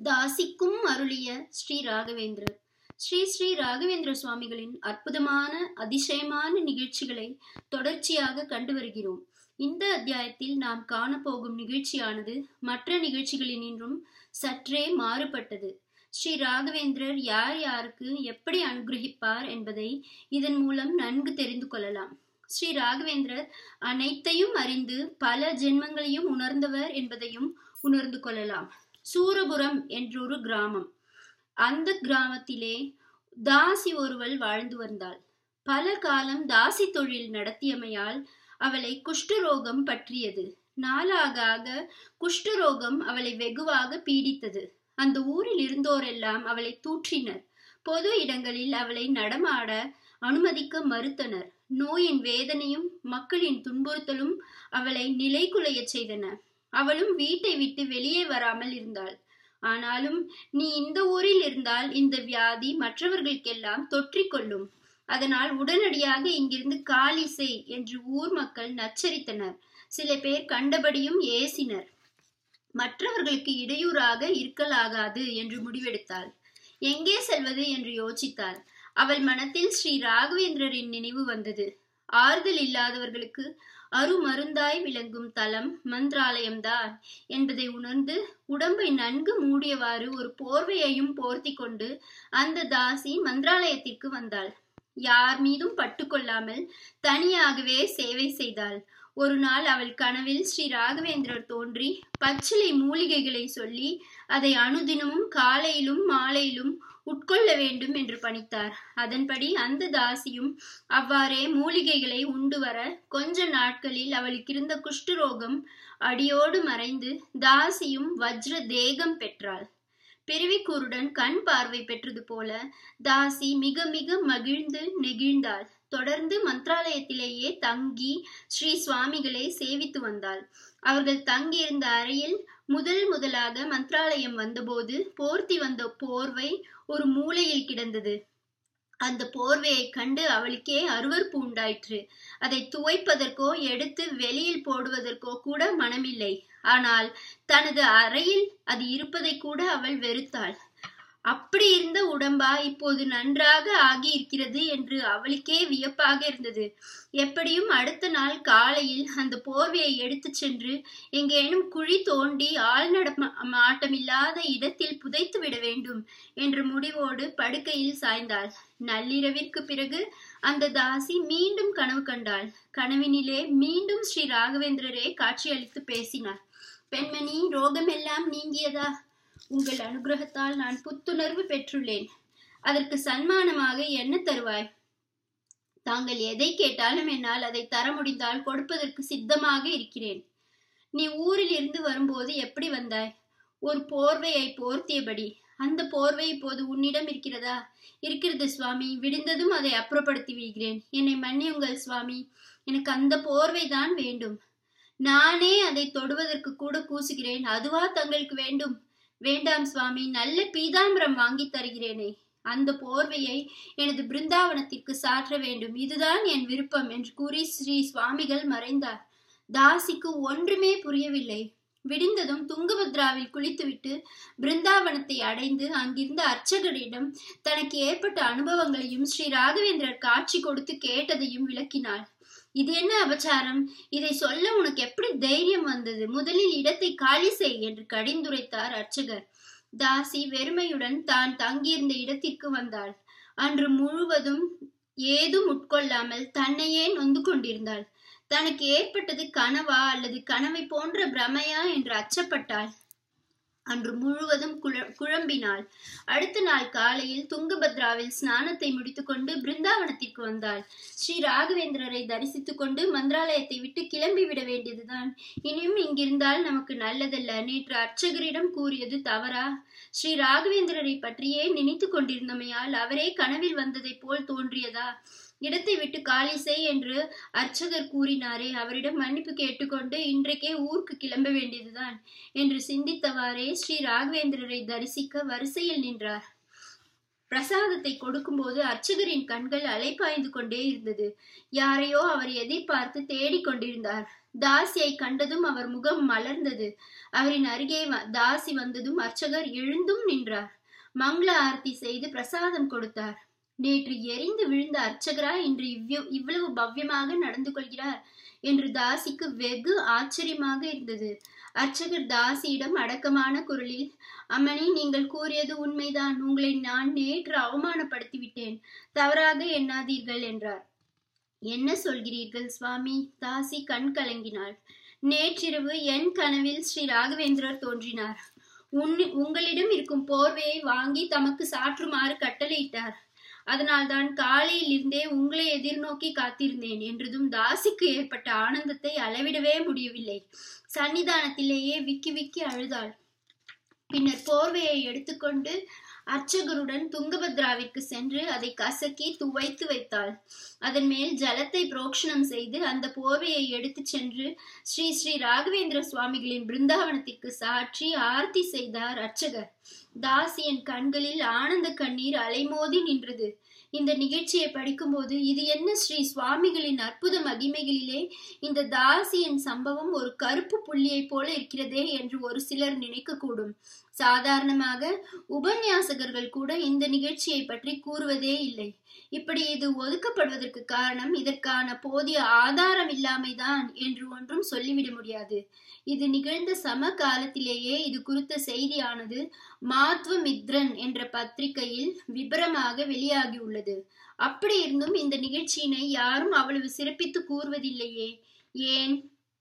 தாசிக்கும் அருளிய ஸ்ரீ ராகவேந்திரர் ஸ்ரீ ஸ்ரீ ராகவேந்திர சுவாமிகளின் அற்புதமான அதிசயமான நிகழ்ச்சிகளை தொடர்ச்சியாக கண்டு வருகிறோம் இந்த அத்தியாயத்தில் நாம் காணப்போகும் நிகழ்ச்சியானது மற்ற நிகழ்ச்சிகளினின்றும் சற்றே மாறுபட்டது ஸ்ரீ ராகவேந்திரர் யார் யாருக்கு எப்படி அனுகிரகிப்பார் என்பதை இதன் மூலம் நன்கு தெரிந்து கொள்ளலாம் ஸ்ரீ ராகவேந்திரர் அனைத்தையும் அறிந்து பல ஜென்மங்களையும் உணர்ந்தவர் என்பதையும் உணர்ந்து கொள்ளலாம் சூரபுரம் என்றொரு கிராமம் அந்த கிராமத்திலே தாசி ஒருவள் வாழ்ந்து வந்தாள் பல காலம் தாசி தொழில் நடத்தியமையால் அவளை குஷ்டரோகம் பற்றியது நாளாக ஆக குஷ்டரோகம் அவளை வெகுவாக பீடித்தது அந்த ஊரில் இருந்தோரெல்லாம் அவளை தூற்றினர் பொது இடங்களில் அவளை நடமாட அனுமதிக்க மறுத்தனர் நோயின் வேதனையும் மக்களின் துன்புறுத்தலும் அவளை நிலைகுலையச் செய்தன அவளும் வீட்டை விட்டு வெளியே வராமல் இருந்தாள் ஆனாலும் நீ இந்த ஊரில் இருந்தால் இந்த வியாதி மற்றவர்களுக்கெல்லாம் தொற்றிக்கொள்ளும் அதனால் உடனடியாக இங்கிருந்து காலி செய் என்று ஊர் மக்கள் நச்சரித்தனர் சில பேர் கண்டபடியும் ஏசினர் மற்றவர்களுக்கு இடையூறாக இருக்கலாகாது என்று முடிவெடுத்தாள் எங்கே செல்வது என்று யோசித்தாள் அவள் மனத்தில் ஸ்ரீ ராகவேந்திரரின் நினைவு வந்தது ஆறுதல் இல்லாதவர்களுக்கு அருமருந்தாய் விளங்கும் தலம் மந்திராலயம்தான் என்பதை உணர்ந்து உடம்பை நன்கு மூடியவாறு ஒரு போர்வையையும் போர்த்தி கொண்டு அந்த தாசி மந்திராலயத்திற்கு வந்தாள் யார் மீதும் பட்டுக்கொள்ளாமல் தனியாகவே சேவை செய்தாள் ஒரு நாள் அவள் கனவில் ஸ்ரீ ராகவேந்திரர் தோன்றி பச்சிலை மூலிகைகளை சொல்லி அதை அனுதினமும் காலையிலும் மாலையிலும் உட்கொள்ள வேண்டும் என்று பணித்தார் அதன்படி அந்த தாசியும் அவ்வாறே மூலிகைகளை உண்டு வர கொஞ்ச நாட்களில் அவளுக்கு இருந்த குஷ்டரோகம் அடியோடு மறைந்து தாசியும் வஜ்ர தேகம் பெற்றாள் பிறவிக்கூருடன் கண் பார்வை பெற்றது போல தாசி மிக மிக மகிழ்ந்து நெகிழ்ந்தாள் தொடர்ந்து மந்திராலயத்திலேயே தங்கி ஸ்ரீ சுவாமிகளை சேவித்து வந்தாள் அவர்கள் தங்கியிருந்த அறையில் முதல் முதலாக மந்திராலயம் வந்தபோது போர்த்தி வந்த போர்வை ஒரு மூலையில் கிடந்தது அந்த போர்வையை கண்டு அவளுக்கே அருவறுப்பு உண்டாயிற்று அதை துவைப்பதற்கோ எடுத்து வெளியில் போடுவதற்கோ கூட மனமில்லை ஆனால் தனது அறையில் அது இருப்பதை கூட அவள் வெறுத்தாள் அப்படி இருந்த உடம்பா இப்போது நன்றாக ஆகி இருக்கிறது என்று அவளுக்கே வியப்பாக இருந்தது எப்படியும் அடுத்த நாள் காலையில் அந்த போர்வையை எடுத்து சென்று எங்கேனும் குழி தோண்டி ஆள் நடமாட்டமில்லாத இடத்தில் புதைத்து விட வேண்டும் என்ற முடிவோடு படுக்கையில் சாய்ந்தாள் நள்ளிரவிற்கு பிறகு அந்த தாசி மீண்டும் கனவு கண்டாள் கனவினிலே மீண்டும் ஸ்ரீ ராகவேந்திரரே காட்சியளித்து பேசினார் பெண்மணி ரோகமெல்லாம் நீங்கியதா உங்கள் அனுகிரகத்தால் நான் புத்துணர்வு பெற்றுள்ளேன் அதற்கு சன்மானமாக என்ன தருவாய் தாங்கள் எதை கேட்டாலும் என்னால் அதை தர முடிந்தால் கொடுப்பதற்கு சித்தமாக இருக்கிறேன் நீ ஊரில் இருந்து வரும்போது எப்படி வந்தாய் ஒரு போர்வையை போர்த்தியபடி அந்த போர்வை இப்போது உன்னிடம் இருக்கிறதா இருக்கிறது சுவாமி விடிந்ததும் அதை அப்புறப்படுத்தி விடுகிறேன் என்னை மன்னியுங்கள் சுவாமி எனக்கு அந்த போர்வை தான் வேண்டும் நானே அதை தொடுவதற்கு கூட கூசுகிறேன் அதுவா தங்களுக்கு வேண்டும் வேண்டாம் சுவாமி நல்ல பீதாம்பரம் வாங்கி தருகிறேனே அந்த போர்வையை எனது பிருந்தாவனத்திற்கு சாற்ற வேண்டும் இதுதான் என் விருப்பம் என்று கூறி ஸ்ரீ சுவாமிகள் மறைந்தார் தாசிக்கு ஒன்றுமே புரியவில்லை விடிந்ததும் துங்கபத்ராவில் குளித்துவிட்டு பிருந்தாவனத்தை அடைந்து அங்கிருந்த அர்ச்சகரிடம் தனக்கு ஏற்பட்ட அனுபவங்களையும் ஸ்ரீ ராகவேந்திரர் காட்சி கொடுத்து கேட்டதையும் விளக்கினாள் இது என்ன அபச்சாரம் இதை சொல்ல உனக்கு எப்படி தைரியம் வந்தது முதலில் இடத்தை காலி செய் என்று கடிந்துரைத்தார் அர்ச்சகர் தாசி வெறுமையுடன் தான் தங்கியிருந்த இடத்திற்கு வந்தாள் அன்று முழுவதும் ஏதும் உட்கொள்ளாமல் தன்னையே நொந்து கொண்டிருந்தாள் தனக்கு ஏற்பட்டது கனவா அல்லது கனவை போன்ற பிரமையா என்று அச்சப்பட்டாள் அன்று முழுவதும் குழம்பினாள் அடுத்த நாள் காலையில் துங்கபத்ராவில் ஸ்நானத்தை முடித்துக்கொண்டு பிருந்தாவனத்திற்கு வந்தாள் ஸ்ரீ ராகவேந்திரரை தரிசித்துக் கொண்டு மந்திராலயத்தை விட்டு கிளம்பி விட வேண்டியதுதான் இனியும் இங்கிருந்தால் நமக்கு நல்லதல்ல நேற்று அர்ச்சகரிடம் கூறியது தவறா ஸ்ரீ ராகவேந்திரரை பற்றியே நினைத்து கொண்டிருந்தமையால் அவரே கனவில் வந்ததை போல் தோன்றியதா இடத்தை விட்டு காலி செய் என்று அர்ச்சகர் கூறினாரே அவரிடம் மன்னிப்பு கேட்டுக்கொண்டு இன்றைக்கே ஊருக்கு கிளம்ப வேண்டியதுதான் என்று சிந்தித்தவாறே ஸ்ரீ ராகவேந்திரரை தரிசிக்க வரிசையில் நின்றார் பிரசாதத்தை கொடுக்கும்போது அர்ச்சகரின் கண்கள் அலைப்பாய்ந்து கொண்டே இருந்தது யாரையோ அவர் எதிர்பார்த்து தேடிக் கொண்டிருந்தார் தாசியை கண்டதும் அவர் முகம் மலர்ந்தது அவரின் அருகே தாசி வந்ததும் அர்ச்சகர் எழுந்தும் நின்றார் மங்கள ஆரத்தி செய்து பிரசாதம் கொடுத்தார் நேற்று எரிந்து விழுந்த அர்ச்சகரா இன்று இவ்வளவு பவ்யமாக நடந்து கொள்கிறார் என்று தாசிக்கு வெகு ஆச்சரியமாக இருந்தது அர்ச்சகர் தாசியிடம் அடக்கமான குரலில் அம்மணி நீங்கள் கூறியது உண்மைதான் உங்களை நான் நேற்று அவமானப்படுத்தி விட்டேன் தவறாக எண்ணாதீர்கள் என்றார் என்ன சொல்கிறீர்கள் சுவாமி தாசி கண் கலங்கினாள் நேற்றிரவு என் கனவில் ஸ்ரீ ராகவேந்திரர் தோன்றினார் உன் உங்களிடம் இருக்கும் போர்வையை வாங்கி தமக்கு சாற்றுமாறு கட்டளையிட்டார் அதனால்தான் காலையில் இருந்தே உங்களை எதிர்நோக்கி காத்திருந்தேன் என்றதும் தாசிக்கு ஏற்பட்ட ஆனந்தத்தை அளவிடவே முடியவில்லை சன்னிதானத்திலேயே விக்கி விக்கி அழுதாள் பின்னர் போர்வையை எடுத்துக்கொண்டு அர்ச்சகருடன் துங்கபத்ராவிற்கு சென்று அதை கசக்கி துவைத்து வைத்தாள் அதன் மேல் ஜலத்தை புரோக்ஷணம் செய்து அந்த போர்வையை எடுத்து சென்று ஸ்ரீ ஸ்ரீ ராகவேந்திர சுவாமிகளின் பிருந்தாவனத்திற்கு சாற்றி ஆர்த்தி செய்தார் அர்ச்சகர் தாசியின் கண்களில் ஆனந்த கண்ணீர் அலைமோதி நின்றது இந்த நிகழ்ச்சியை படிக்கும்போது இது என்ன ஸ்ரீ சுவாமிகளின் அற்புத மகிமைகளிலே இந்த தாசியின் சம்பவம் ஒரு கருப்பு புள்ளியை போல இருக்கிறதே என்று ஒரு சிலர் நினைக்கக்கூடும் சாதாரணமாக உபன்யாசகர்கள் கூட இந்த நிகழ்ச்சியை பற்றி கூறுவதே இல்லை இப்படி இது ஒதுக்கப்படுவதற்கு காரணம் இதற்கான போதிய ஆதாரம் இல்லாமைதான் என்று ஒன்றும் சொல்லிவிட முடியாது இது நிகழ்ந்த சம காலத்திலேயே இது குறித்த செய்தியானது மாத்வ மித்ரன் என்ற பத்திரிகையில் விபரமாக வெளியாகியுள்ளது அப்படி இருந்தும் இந்த நிகழ்ச்சியினை யாரும் அவ்வளவு சிறப்பித்து கூறுவதில்லையே ஏன்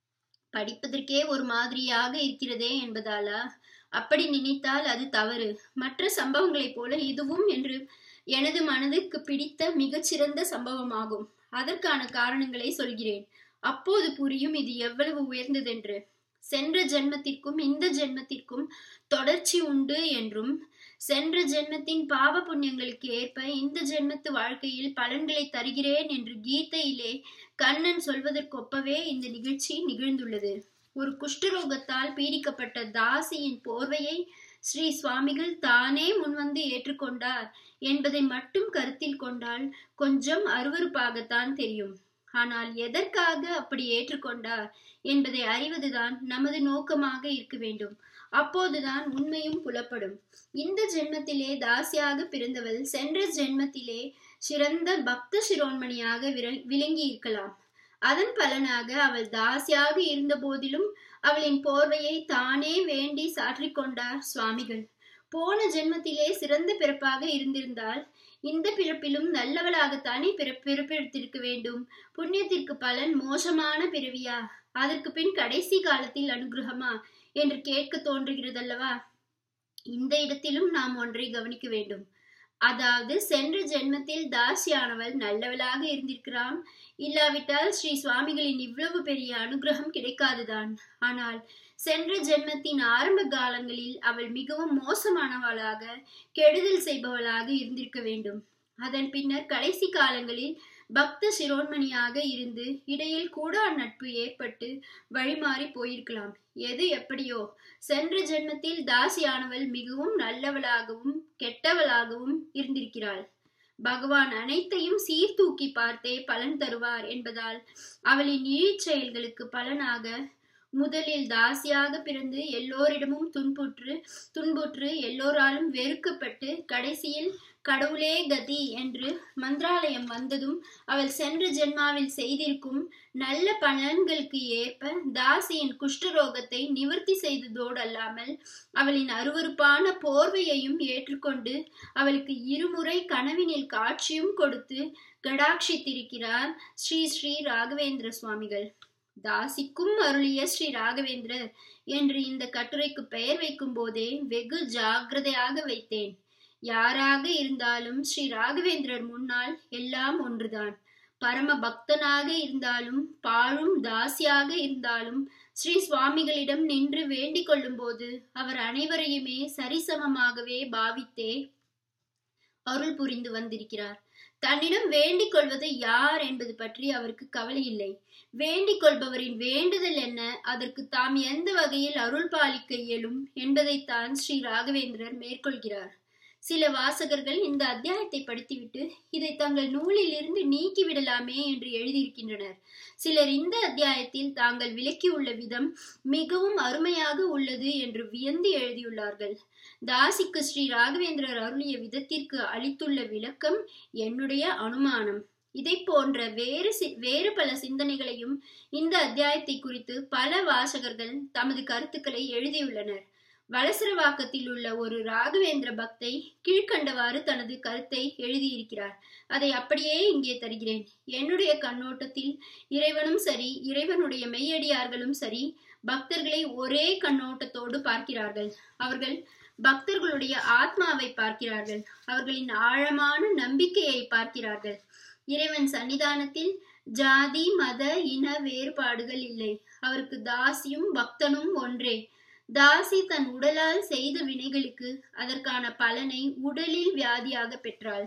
படிப்பதற்கே ஒரு மாதிரியாக இருக்கிறதே என்பதாலா அப்படி நினைத்தால் அது தவறு மற்ற சம்பவங்களைப் போல இதுவும் என்று எனது மனதுக்கு பிடித்த மிகச்சிறந்த சம்பவமாகும் அதற்கான காரணங்களை சொல்கிறேன் அப்போது புரியும் இது எவ்வளவு உயர்ந்ததென்று சென்ற ஜென்மத்திற்கும் இந்த ஜென்மத்திற்கும் தொடர்ச்சி உண்டு என்றும் சென்ற ஜென்மத்தின் பாவ புண்ணியங்களுக்கு ஏற்ப இந்த ஜென்மத்து வாழ்க்கையில் பலன்களை தருகிறேன் என்று கீதையிலே கண்ணன் சொல்வதற்கொப்பவே இந்த நிகழ்ச்சி நிகழ்ந்துள்ளது ஒரு குஷ்டரோகத்தால் பீடிக்கப்பட்ட தாசியின் போர்வையை ஸ்ரீ சுவாமிகள் தானே முன்வந்து ஏற்றுக்கொண்டார் என்பதை மட்டும் கருத்தில் கொண்டால் கொஞ்சம் அருவறுப்பாகத்தான் தெரியும் ஆனால் எதற்காக அப்படி ஏற்றுக்கொண்டார் என்பதை அறிவதுதான் நமது நோக்கமாக இருக்க வேண்டும் அப்போதுதான் உண்மையும் புலப்படும் இந்த ஜென்மத்திலே தாசியாக பிறந்தவள் சென்ற ஜென்மத்திலே சிறந்த பக்த சிரோன்மணியாக விளங்கி இருக்கலாம் அதன் பலனாக அவள் தாசியாக இருந்த போதிலும் அவளின் போர்வையை தானே வேண்டி சாற்றிக்கொண்டார் சுவாமிகள் போன ஜென்மத்திலே சிறந்த பிறப்பாக இருந்திருந்தால் இந்த பிறப்பிலும் நல்லவளாகத்தானே பிற பிறப்பெடுத்திருக்க வேண்டும் புண்ணியத்திற்கு பலன் மோசமான பிறவியா அதற்கு பின் கடைசி காலத்தில் அனுகிரகமா என்று கேட்க தோன்றுகிறதல்லவா இந்த இடத்திலும் நாம் ஒன்றை கவனிக்க வேண்டும் அதாவது சென்ற ஜென்மத்தில் தாசியானவள் நல்லவளாக இருந்திருக்கிறான் இல்லாவிட்டால் ஸ்ரீ சுவாமிகளின் இவ்வளவு பெரிய அனுகிரகம் கிடைக்காதுதான் ஆனால் சென்ற ஜென்மத்தின் ஆரம்ப காலங்களில் அவள் மிகவும் மோசமானவளாக கெடுதல் செய்பவளாக இருந்திருக்க வேண்டும் அதன் பின்னர் கடைசி காலங்களில் பக்த சிரோன்மணியாக இருந்து இடையில் கூடா நட்பு ஏற்பட்டு வழிமாறி போயிருக்கலாம் எது எப்படியோ சென்ற ஜென்மத்தில் தாசியானவள் மிகவும் நல்லவளாகவும் கெட்டவளாகவும் இருந்திருக்கிறாள் பகவான் அனைத்தையும் சீர்தூக்கி பார்த்தே பலன் தருவார் என்பதால் அவளின் இழிச் செயல்களுக்கு பலனாக முதலில் தாசியாக பிறந்து எல்லோரிடமும் துன்புற்று துன்புற்று எல்லோராலும் வெறுக்கப்பட்டு கடைசியில் கடவுளே கதி என்று மந்திராலயம் வந்ததும் அவள் சென்ற ஜென்மாவில் செய்திருக்கும் நல்ல பலன்களுக்கு ஏற்ப தாசியின் குஷ்டரோகத்தை நிவர்த்தி செய்ததோடு அல்லாமல் அவளின் அருவறுப்பான போர்வையையும் ஏற்றுக்கொண்டு அவளுக்கு இருமுறை கனவினில் காட்சியும் கொடுத்து கடாட்சித்திருக்கிறார் ஸ்ரீ ஸ்ரீ ராகவேந்திர சுவாமிகள் தாசிக்கும் அருளிய ஸ்ரீ ராகவேந்திரர் என்று இந்த கட்டுரைக்கு பெயர் வைக்கும் போதே வெகு ஜாகிரதையாக வைத்தேன் யாராக இருந்தாலும் ஸ்ரீ ராகவேந்திரர் முன்னால் எல்லாம் ஒன்றுதான் பரம பக்தனாக இருந்தாலும் பாழும் தாசியாக இருந்தாலும் ஸ்ரீ சுவாமிகளிடம் நின்று வேண்டிக் கொள்ளும் போது அவர் அனைவரையுமே சரிசமமாகவே பாவித்தே அருள் புரிந்து வந்திருக்கிறார் தன்னிடம் வேண்டிக் கொள்வது யார் என்பது பற்றி அவருக்கு கவலை இல்லை வேண்டிக் கொள்பவரின் வேண்டுதல் என்ன அதற்கு தாம் எந்த வகையில் அருள் பாலிக்க இயலும் என்பதைத்தான் ஸ்ரீ ராகவேந்திரர் மேற்கொள்கிறார் சில வாசகர்கள் இந்த அத்தியாயத்தை படித்துவிட்டு இதை தங்கள் நூலில் இருந்து நீக்கிவிடலாமே என்று எழுதியிருக்கின்றனர் சிலர் இந்த அத்தியாயத்தில் தாங்கள் விளக்கியுள்ள விதம் மிகவும் அருமையாக உள்ளது என்று வியந்து எழுதியுள்ளார்கள் தாசிக்கு ஸ்ரீ ராகவேந்திரர் அருளிய விதத்திற்கு அளித்துள்ள விளக்கம் என்னுடைய அனுமானம் இதை போன்ற வேறு வேறு பல சிந்தனைகளையும் இந்த அத்தியாயத்தை குறித்து பல வாசகர்கள் தமது கருத்துக்களை எழுதியுள்ளனர் வலசரவாக்கத்தில் உள்ள ஒரு ராகவேந்திர பக்தை கீழ்கண்டவாறு தனது கருத்தை எழுதியிருக்கிறார் அதை அப்படியே இங்கே தருகிறேன் என்னுடைய கண்ணோட்டத்தில் இறைவனும் சரி இறைவனுடைய மெய்யடியார்களும் சரி பக்தர்களை ஒரே கண்ணோட்டத்தோடு பார்க்கிறார்கள் அவர்கள் பக்தர்களுடைய ஆத்மாவை பார்க்கிறார்கள் அவர்களின் ஆழமான நம்பிக்கையை பார்க்கிறார்கள் இறைவன் சன்னிதானத்தில் ஜாதி மத இன வேறுபாடுகள் இல்லை அவருக்கு தாசியும் பக்தனும் ஒன்றே தாசி தன் உடலால் செய்த வினைகளுக்கு அதற்கான பலனை உடலில் வியாதியாக பெற்றாள்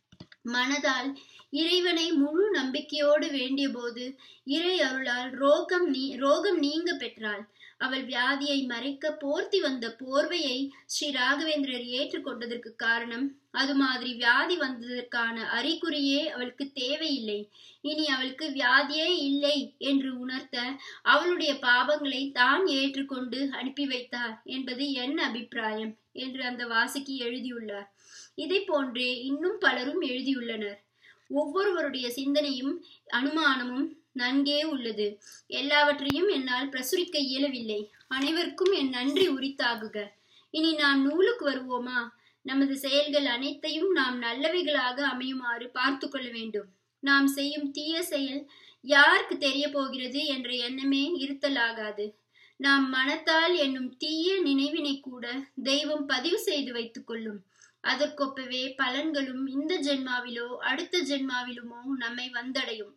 மனதால் இறைவனை முழு நம்பிக்கையோடு வேண்டிய போது இறை அருளால் ரோகம் நீ ரோகம் நீங்க பெற்றாள் அவள் வியாதியை மறைக்க போர்த்தி வந்த போர்வையை ஸ்ரீ ராகவேந்திரர் ஏற்றுக்கொண்டதற்கு காரணம் அது மாதிரி வியாதி வந்ததற்கான அறிகுறியே அவளுக்கு தேவையில்லை இனி அவளுக்கு வியாதியே இல்லை என்று உணர்த்த அவளுடைய பாவங்களை தான் ஏற்றுக்கொண்டு அனுப்பி வைத்தார் என்பது என் அபிப்பிராயம் என்று அந்த வாசிக்கு எழுதியுள்ளார் இதை போன்றே இன்னும் பலரும் எழுதியுள்ளனர் ஒவ்வொருவருடைய சிந்தனையும் அனுமானமும் நன்கே உள்ளது எல்லாவற்றையும் என்னால் பிரசுரிக்க இயலவில்லை அனைவருக்கும் என் நன்றி உரித்தாகுக இனி நாம் நூலுக்கு வருவோமா நமது செயல்கள் அனைத்தையும் நாம் நல்லவைகளாக அமையுமாறு பார்த்து கொள்ள வேண்டும் நாம் செய்யும் தீய செயல் யாருக்கு தெரிய போகிறது என்ற எண்ணமே இருத்தலாகாது நாம் மனத்தால் என்னும் தீய நினைவினை கூட தெய்வம் பதிவு செய்து வைத்துக் கொள்ளும் அதற்கொப்பவே பலன்களும் இந்த ஜென்மாவிலோ அடுத்த ஜென்மாவிலுமோ நம்மை வந்தடையும்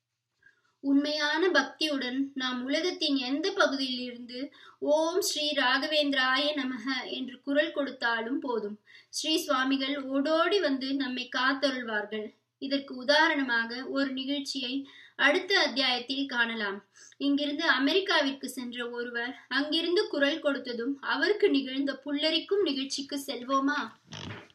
உண்மையான பக்தியுடன் நாம் உலகத்தின் எந்த பகுதியில் இருந்து ஓம் ஸ்ரீ ராகவேந்திராய நமக என்று குரல் கொடுத்தாலும் போதும் ஸ்ரீ சுவாமிகள் ஓடோடி வந்து நம்மை காத்தருள்வார்கள் இதற்கு உதாரணமாக ஒரு நிகழ்ச்சியை அடுத்த அத்தியாயத்தில் காணலாம் இங்கிருந்து அமெரிக்காவிற்கு சென்ற ஒருவர் அங்கிருந்து குரல் கொடுத்ததும் அவருக்கு நிகழ்ந்த புல்லரிக்கும் நிகழ்ச்சிக்கு செல்வோமா